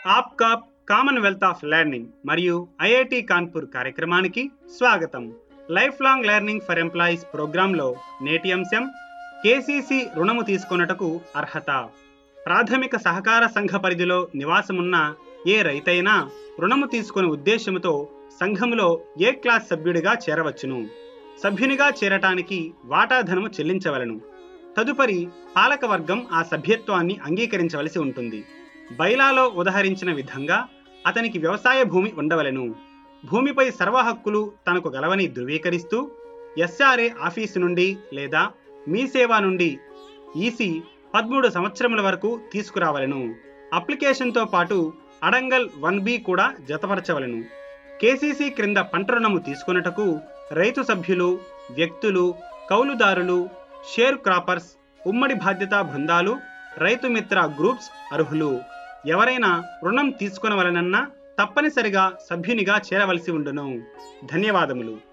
ఆప్కా Commonwealth of learning మరియు IIT Kanpur కార్యక్రమానికి స్వాగతం life long learning for employees ప్రోగ్రాంలో నేటి అంశం కేసీసీ రుణము తీసుకొనుటకు అర్హత ప్రాథమిక సహకార సంఘ పరిధిలో నివాసమున్న ఏ రైతైనా రుణము తీసుకునే ఉద్దేశంతో సంఘములో ఏ క్లాస్ సభ్యుడిగా చేరవచ్చును సభ్యునిగా చేరటానికి వాటాధనము చెల్లించవలను తదుపరి పాలకవర్గం ఆ సభ్యత్వాన్ని అంగీకరించవలసి ఉంటుంది బైలాలో ఉదహరించిన విధంగా అతనికి వ్యవసాయ భూమి ఉండవలెను భూమిపై సర్వ హక్కులు తనకు గలవని ధృవీకరిస్తూ ఎస్ఆర్ఏ ఆఫీసు నుండి లేదా మీ సేవ నుండి ఈసీ పదమూడు సంవత్సరముల వరకు తీసుకురావలను అప్లికేషన్తో పాటు అడంగల్ వన్ బి కూడా జతపరచవలను కేసీసీ క్రింద పంట రుణము తీసుకొనుటకు రైతు సభ్యులు వ్యక్తులు కౌలుదారులు షేర్ క్రాపర్స్ ఉమ్మడి బాధ్యతా బృందాలు రైతు మిత్ర గ్రూప్స్ అర్హులు ఎవరైనా రుణం తీసుకొనవలనన్నా తప్పనిసరిగా సభ్యునిగా చేరవలసి ఉండును ధన్యవాదములు